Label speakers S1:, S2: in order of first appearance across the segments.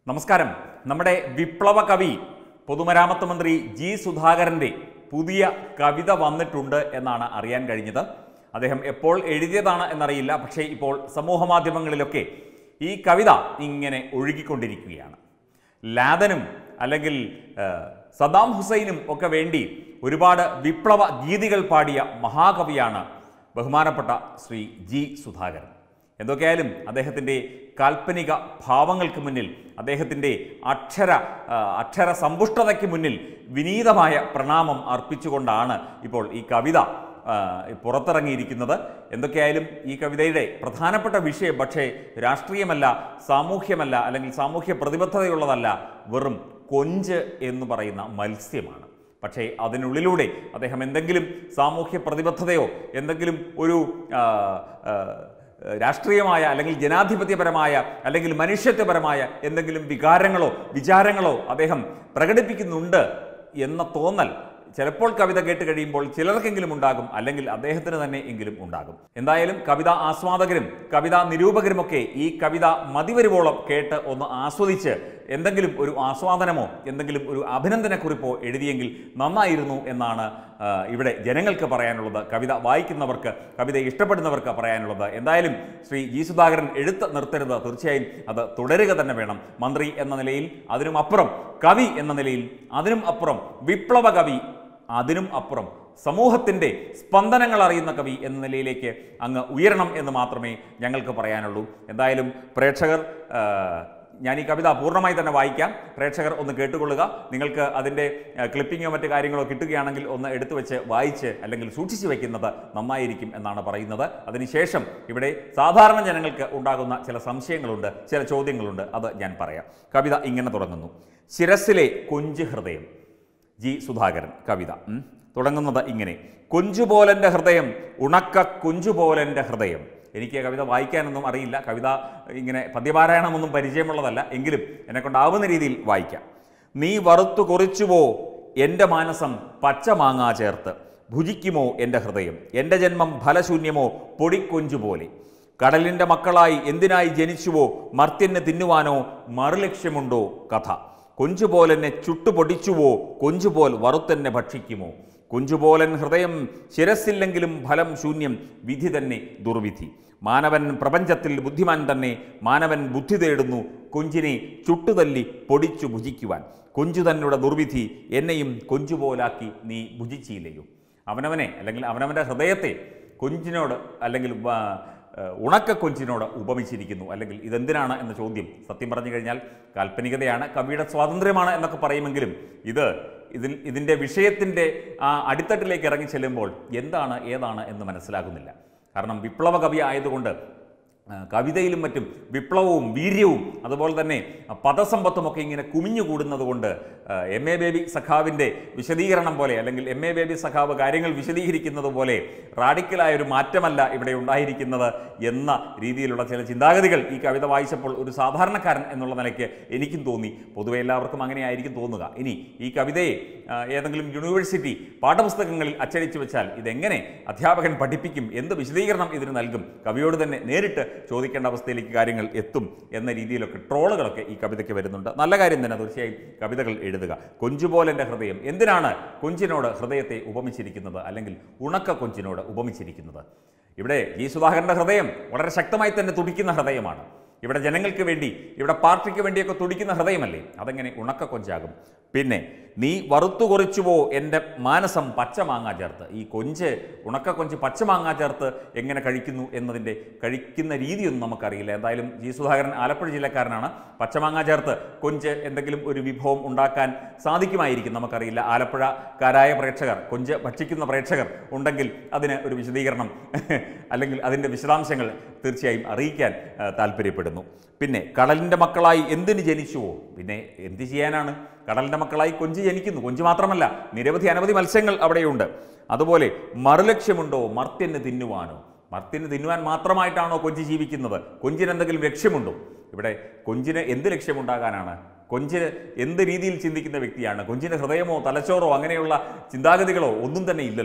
S1: നമസ്കാരം നമ്മുടെ വിപ്ലവ കവി പൊതുമരാമത്ത് മന്ത്രി ജി സുധാകരൻ്റെ പുതിയ കവിത വന്നിട്ടുണ്ട് എന്നാണ് അറിയാൻ കഴിഞ്ഞത് അദ്ദേഹം എപ്പോൾ എഴുതിയതാണ് എന്നറിയില്ല പക്ഷേ ഇപ്പോൾ സമൂഹ മാധ്യമങ്ങളിലൊക്കെ ഈ കവിത ഇങ്ങനെ ഒഴുകിക്കൊണ്ടിരിക്കുകയാണ് ലാദനും അല്ലെങ്കിൽ ആ, സദ്ദാം ഹുസൈനും ഒക്കെ വേണ്ടി ഒരുപാട് വിപ്ലവ ഗീതികൾ പാടിയ മഹാകവിയാണ് ബഹുമാനപ്പെട്ട ശ്രീ ജി സുധാകരൻ എന്തൊക്കെയായാലും അദ്ദേഹത്തിൻ്റെ കാൽപ്പനിക ഭാവങ്ങൾക്ക് മുന്നിൽ അദ്ദേഹത്തിൻ്റെ അക്ഷര ആ, അക്ഷര സമ്പുഷ്ടതയ്ക്ക് മുന്നിൽ വിനീതമായ പ്രണാമം അർപ്പിച്ചുകൊണ്ടാണ് ഇപ്പോൾ ഈ കവിത ആ, പുറത്തിറങ്ങിയിരിക്കുന്നത് എന്തൊക്കെയായാലും ഈ കവിതയുടെ പ്രധാനപ്പെട്ട വിഷയം പക്ഷേ രാഷ്ട്രീയമല്ല സാമൂഹ്യമല്ല അല്ലെങ്കിൽ സാമൂഹ്യ പ്രതിബദ്ധതയുള്ളതല്ല വെറും കൊഞ്ച് എന്ന് പറയുന്ന മത്സ്യമാണ് പക്ഷേ അതിനുള്ളിലൂടെ അദ്ദേഹം എന്തെങ്കിലും സാമൂഹ്യ പ്രതിബദ്ധതയോ എന്തെങ്കിലും ഒരു ആ, ആ, രാഷ്ട്രീയമായ അല്ലെങ്കിൽ ജനാധിപത്യപരമായ അല്ലെങ്കിൽ മനുഷ്യത്വപരമായ എന്തെങ്കിലും വികാരങ്ങളോ വിചാരങ്ങളോ അദ്ദേഹം പ്രകടിപ്പിക്കുന്നുണ്ട് എന്ന തോന്നൽ ചിലപ്പോൾ കവിത കേട്ട് കഴിയുമ്പോൾ ചിലർക്കെങ്കിലും ഉണ്ടാകും അല്ലെങ്കിൽ അദ്ദേഹത്തിന് തന്നെ എങ്കിലും ഉണ്ടാകും എന്തായാലും കവിതാ ആസ്വാദകരും കവിതാ നിരൂപകരുമൊക്കെ ഈ കവിത മതിവരുവോളം കേട്ട് ഒന്ന് ആസ്വദിച്ച് എന്തെങ്കിലും ഒരു ആസ്വാദനമോ എന്തെങ്കിലും ഒരു അഭിനന്ദനക്കുറിപ്പോ എഴുതിയെങ്കിൽ നന്നായിരുന്നു എന്നാണ് ആ, ഇവിടെ ജനങ്ങൾക്ക് പറയാനുള്ളത് കവിത വായിക്കുന്നവർക്ക് കവിത ഇഷ്ടപ്പെടുന്നവർക്ക് പറയാനുള്ളത് എന്തായാലും ശ്രീ ജി സുധാകരൻ എഴുത്ത് നിർത്തരുത് തീർച്ചയായും അത് തുടരുക തന്നെ വേണം മന്ത്രി എന്ന നിലയിൽ അതിനും അപ്പുറം കവി എന്ന നിലയിൽ അതിനും അപ്പുറം വിപ്ലവ കവി അതിനും അപ്പുറം സമൂഹത്തിൻ്റെ സ്പന്ദനങ്ങൾ അറിയുന്ന കവി എന്ന നിലയിലേക്ക് അങ്ങ് ഉയരണം എന്ന് മാത്രമേ ഞങ്ങൾക്ക് പറയാനുള്ളൂ എന്തായാലും പ്രേക്ഷകർ ആ, ഞാൻ ഈ കവിത പൂർണ്ണമായി തന്നെ വായിക്കാം പ്രേക്ഷകർ ഒന്ന് കേട്ടുകൊള്ളുക നിങ്ങൾക്ക് അതിൻ്റെ ക്ലിപ്പിങ്ങോ മറ്റു കാര്യങ്ങളോ കിട്ടുകയാണെങ്കിൽ ഒന്ന് എടുത്തു വെച്ച് വായിച്ച് അല്ലെങ്കിൽ സൂക്ഷിച്ചു വെക്കുന്നത് നന്നായിരിക്കും എന്നാണ് പറയുന്നത് അതിനുശേഷം ഇവിടെ സാധാരണ ജനങ്ങൾക്ക് ഉണ്ടാകുന്ന ചില സംശയങ്ങളുണ്ട് ചില ചോദ്യങ്ങളുണ്ട് അത് ഞാൻ പറയാം കവിത ഇങ്ങനെ തുടങ്ങുന്നു ശിരസിലെ കൊഞ്ച് ഹൃദയം ജി സുധാകരൻ കവിത ഉം. തുടങ്ങുന്നത് ഇങ്ങനെ കൊഞ്ചുപോലൻ്റെ ഹൃദയം ഉണക്ക കൊഞ്ചുപോലൻ്റെ ഹൃദയം എനിക്ക് കവിത വായിക്കാനൊന്നും അറിയില്ല കവിത ഇങ്ങനെ പദ്യപാരായണമൊന്നും പരിചയമുള്ളതല്ല എങ്കിലും എന്നെക്കൊണ്ടാവുന്ന രീതിയിൽ വായിക്കാം നീ വറുത്തു കുറിച്ചുവോ എൻ്റെ മാനസം പച്ച മാങ്ങാ ചേർത്ത് ഭുജിക്കുമോ എൻ്റെ ഹൃദയം എൻ്റെ ജന്മം ഫലശൂന്യമോ പൊടിക്കൊഞ്ചു പോലെ കടലിൻ്റെ മക്കളായി എന്തിനായി ജനിച്ചുവോ മർത്യന് തിന്നുവാനോ മറുലക്ഷ്യമുണ്ടോ കഥ കൊഞ്ചുപോലെന്നെ ചുട്ടുപൊടിച്ചുവോ കൊഞ്ചുപോൽ വറുത്തെന്നെ ഭക്ഷിക്കുമോ കൊഞ്ചുപോലൻ ഹൃദയം ശിരസില്ലെങ്കിലും ഫലം ശൂന്യം വിധി തന്നെ ദുർവിധി മാനവൻ പ്രപഞ്ചത്തിൽ ബുദ്ധിമാൻ തന്നെ മാനവൻ ബുദ്ധി തേടുന്നു കൊഞ്ചിനെ ചുട്ടുതല്ലി പൊടിച്ചു ഭുജിക്കുവാൻ കൊഞ്ചു തന്നുടെ ദുർവിധി എന്നെയും കൊഞ്ചുപോലാക്കി നീ ഭുജിച്ചില്ലയോ അവനവനെ അല്ലെങ്കിൽ അവനവൻ്റെ ഹൃദയത്തെ കൊഞ്ചിനോട് അല്ലെങ്കിൽ വ- ഏഹ് ഉണക്ക കൊഞ്ചിനോട് ഉപമിച്ചിരിക്കുന്നു അല്ലെങ്കിൽ ഇതെന്തിനാണ് എന്ന ചോദ്യം സത്യം പറഞ്ഞു കഴിഞ്ഞാൽ കാൽപ്പനികതയാണ് കവിയുടെ സ്വാതന്ത്ര്യമാണ് എന്നൊക്കെ പറയുമെങ്കിലും ഇത് ഇതിൽ ഇതിൻ്റെ വിഷയത്തിൻ്റെ ആ അടിത്തട്ടിലേക്ക് ഇറങ്ങി ചെല്ലുമ്പോൾ എന്താണ് ഏതാണ് എന്ന് മനസ്സിലാകുന്നില്ല കാരണം വിപ്ലവ കവി ആയതുകൊണ്ട് ആ, കവിതയിലും മറ്റും വിപ്ലവവും വീര്യവും അതുപോലെ തന്നെ ആ, പദസമ്പത്തുമൊക്കെ ഇങ്ങനെ കുമിഞ്ഞുകൂടുന്നത് കൊണ്ട് എം എ ബേബി സഖാവിൻ്റെ വിശദീകരണം പോലെ അല്ലെങ്കിൽ എം എ ബേബി സഖാവ് കാര്യങ്ങൾ വിശദീകരിക്കുന്നത് പോലെ റാഡിക്കലായ ഒരു മാറ്റമല്ല ഇവിടെ ഉണ്ടായിരിക്കുന്നത് എന്ന രീതിയിലുള്ള ചില ചിന്താഗതികൾ ഈ കവിത വായിച്ചപ്പോൾ ഒരു സാധാരണക്കാരൻ എന്നുള്ള നിലയ്ക്ക് എനിക്കും തോന്നി പൊതുവെ എല്ലാവർക്കും അങ്ങനെ ആയിരിക്കും തോന്നുക ഇനി ഈ കവിതയെ ആ, ഏതെങ്കിലും യൂണിവേഴ്സിറ്റി പാഠപുസ്തകങ്ങളിൽ അച്ചടിച്ചു വെച്ചാൽ ഇതെങ്ങനെ അധ്യാപകൻ പഠിപ്പിക്കും എന്ത് വിശദീകരണം ഇതിന് നൽകും കവിയോട് തന്നെ നേരിട്ട് ചോദിക്കേണ്ട അവസ്ഥയിലേക്ക് കാര്യങ്ങൾ എത്തും എന്ന രീതിയിലൊക്കെ ട്രോളുകളൊക്കെ ഈ കവിതയ്ക്ക് വരുന്നുണ്ട് നല്ല കാര്യം തന്നെ തീർച്ചയായും കവിതകൾ എഴുതുക കൊഞ്ചുപോലെൻ്റെ ഹൃദയം എന്തിനാണ് കൊഞ്ചിനോട് ഹൃദയത്തെ ഉപമിച്ചിരിക്കുന്നത് അല്ലെങ്കിൽ ഉണക്ക കൊഞ്ചിനോട് ഉപമിച്ചിരിക്കുന്നത് ഇവിടെ ഈ സുധാകരൻ്റെ ഹൃദയം വളരെ ശക്തമായി തന്നെ തുടിക്കുന്ന ഹൃദയമാണ് ഇവിടെ ജനങ്ങൾക്ക് വേണ്ടി ഇവിടെ പാർട്ടിക്ക് വേണ്ടിയൊക്കെ തുടിക്കുന്ന ഹൃദയമല്ലേ അതെങ്ങനെ ഉണക്ക കൊഞ്ചാകും പിന്നെ നീ വറുത്തു കുറിച്ചുവോ എൻ്റെ മാനസം പച്ചമാങ്ങ ചേർത്ത് ഈ കൊഞ്ച് ഉണക്ക കൊഞ്ച് പച്ചമാങ്ങ ചേർത്ത് എങ്ങനെ കഴിക്കുന്നു എന്നതിൻ്റെ കഴിക്കുന്ന രീതിയൊന്നും നമുക്കറിയില്ല എന്തായാലും ജി സുധാകരൻ ആലപ്പുഴ ജില്ലക്കാരനാണ് പച്ചമാങ്ങ ചേർത്ത് കൊഞ്ച് എന്തെങ്കിലും ഒരു വിഭവം ഉണ്ടാക്കാൻ സാധിക്കുമായിരിക്കും നമുക്കറിയില്ല ആലപ്പുഴക്കാരായ പ്രേക്ഷകർ കൊഞ്ച് ഭക്ഷിക്കുന്ന പ്രേക്ഷകർ ഉണ്ടെങ്കിൽ അതിന് ഒരു വിശദീകരണം അല്ലെങ്കിൽ അതിൻ്റെ വിശദാംശങ്ങൾ തീർച്ചയായും അറിയിക്കാൻ ആ, താല്പര്യപ്പെടുന്നു പിന്നെ കടലിൻ്റെ മക്കളായി എന്തിന് ജനിച്ചുവോ പിന്നെ എന്ത് ചെയ്യാനാണ് കടലിൻ്റെ മക്കളായി കൊഞ്ച് ജനിക്കുന്നു കൊഞ്ച് മാത്രമല്ല നിരവധി അനവധി മത്സ്യങ്ങൾ അവിടെയുണ്ട് അതുപോലെ മറുലക്ഷ്യമുണ്ടോ മർത്യന് തിന്നുവാനോ മർത്യന് തിന്നുവാൻ മാത്രമായിട്ടാണോ കൊഞ്ച് ജീവിക്കുന്നത് കൊഞ്ചിന് എന്തെങ്കിലും ലക്ഷ്യമുണ്ടോ ഇവിടെ കൊഞ്ചിന് എന്ത് ലക്ഷ്യമുണ്ടാകാനാണ് കൊഞ്ചിന് എന്ത് രീതിയിൽ ചിന്തിക്കുന്ന വ്യക്തിയാണ് കൊഞ്ചിന് ഹൃദയമോ തലച്ചോറോ അങ്ങനെയുള്ള ചിന്താഗതികളോ ഒന്നും തന്നെ ഇല്ലല്ലോ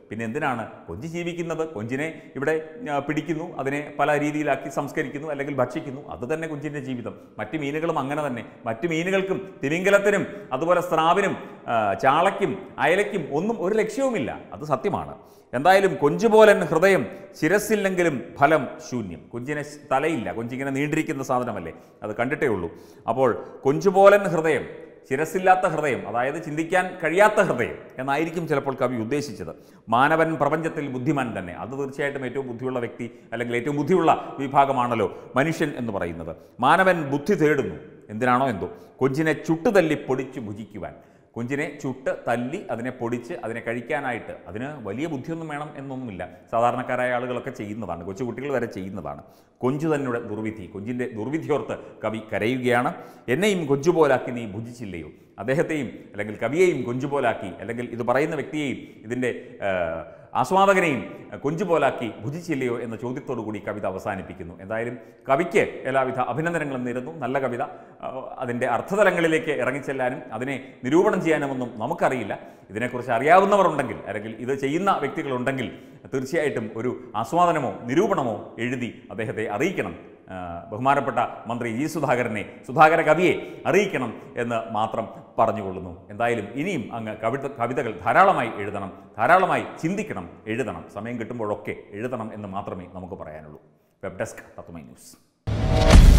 S1: പിന്നെ എന്തിനാണ് കൊഞ്ച് ജീവിക്കുന്നത് കൊഞ്ചിനെ ഇവിടെ ആ, പിടിക്കുന്നു അതിനെ പല രീതിയിലാക്കി സംസ്കരിക്കുന്നു അല്ലെങ്കിൽ ഭക്ഷിക്കുന്നു അത് തന്നെ കൊഞ്ചിൻ്റെ ജീവിതം മറ്റ് മീനുകളും അങ്ങനെ തന്നെ മറ്റ് മീനുകൾക്കും തിമിംഗലത്തിനും അതുപോലെ സ്രാവിനും ആ, ചാളയ്ക്കും അയലയ്ക്കും ഒന്നും ഒരു ലക്ഷ്യവുമില്ല അത് സത്യമാണ് എന്തായാലും കൊഞ്ചുപോലൻ ഹൃദയം ശിരസില്ലെങ്കിലും ഫലം ശൂന്യം കൊഞ്ചിന് തലയില്ല കൊഞ്ചിങ്ങനെ നീണ്ടിരിക്കുന്ന സാധനമല്ലേ അത് കണ്ടിട്ടേ ഉള്ളൂ അപ്പോൾ കൊഞ്ചുപോലൻ ഹൃദയം ശിരസില്ലാത്ത ഹൃദയം അതായത് ചിന്തിക്കാൻ കഴിയാത്ത ഹൃദയം എന്നായിരിക്കും ചിലപ്പോൾ കവി ഉദ്ദേശിച്ചത് മാനവൻ പ്രപഞ്ചത്തിൽ ബുദ്ധിമാൻ തന്നെ അത് തീർച്ചയായിട്ടും ഏറ്റവും ബുദ്ധിയുള്ള വ്യക്തി അല്ലെങ്കിൽ ഏറ്റവും ബുദ്ധിയുള്ള വിഭാഗമാണല്ലോ മനുഷ്യൻ എന്ന് പറയുന്നത് മാനവൻ ബുദ്ധി തേടുന്നു എന്തിനാണോ എന്തോ കൊഞ്ചിനെ ചുട്ടുതല്ലി പൊടിച്ചു ഭുജിക്കുവാൻ കൊഞ്ചിനെ ചുട്ട് തല്ലി അതിനെ പൊടിച്ച് അതിനെ കഴിക്കാനായിട്ട് അതിന് വലിയ ബുദ്ധിയൊന്നും വേണം എന്നൊന്നുമില്ല സാധാരണക്കാരായ ആളുകളൊക്കെ ചെയ്യുന്നതാണ് കൊച്ചുകുട്ടികൾ വരെ ചെയ്യുന്നതാണ് കൊഞ്ചു തന്നെ ദുർവിധി കൊഞ്ചിൻ്റെ ദുർവിധിയോർത്ത് കവി കരയുകയാണ് എന്നെയും കൊഞ്ചുപോലാക്കി നീ ഭുജിച്ചില്ലയോ അദ്ദേഹത്തെയും അല്ലെങ്കിൽ കവിയെയും കൊഞ്ചുപോലാക്കി അല്ലെങ്കിൽ ഇത് പറയുന്ന വ്യക്തിയെയും ഇതിൻ്റെ ആ, ആസ്വാദകനെയും കൊഞ്ചുപോലാക്കി ഭുജിച്ചില്ലയോ എന്ന ചോദ്യത്തോടു കൂടി കവിത അവസാനിപ്പിക്കുന്നു എന്തായാലും കവിക്ക് എല്ലാവിധ അഭിനന്ദനങ്ങളും നേരുന്നു നല്ല കവിത ആ, അതിൻ്റെ അർത്ഥതലങ്ങളിലേക്ക് ഇറങ്ങിച്ചെല്ലാനും അതിനെ നിരൂപണം ചെയ്യാനുമൊന്നും നമുക്കറിയില്ല ഇതിനെക്കുറിച്ച് അറിയാവുന്നവർ ഉണ്ടെങ്കിൽ അല്ലെങ്കിൽ ഇത് ചെയ്യുന്ന വ്യക്തികളുണ്ടെങ്കിൽ തീർച്ചയായിട്ടും ഒരു ആസ്വാദനമോ നിരൂപണമോ എഴുതി അദ്ദേഹത്തെ അറിയിക്കണം ആ, ബഹുമാനപ്പെട്ട മന്ത്രി ജി സുധാകരനെ സുധാകര കവിയെ അറിയിക്കണം എന്ന് മാത്രം പറഞ്ഞുകൊള്ളുന്നു എന്തായാലും ഇനിയും അങ്ങ് കവിത കവിതകൾ ധാരാളമായി എഴുതണം ധാരാളമായി ചിന്തിക്കണം എഴുതണം സമയം കിട്ടുമ്പോഴൊക്കെ എഴുതണം എന്ന് മാത്രമേ നമുക്ക് പറയാനുള്ളൂ വെബ് ഡെസ്ക് തത്വമൈ ന്യൂസ്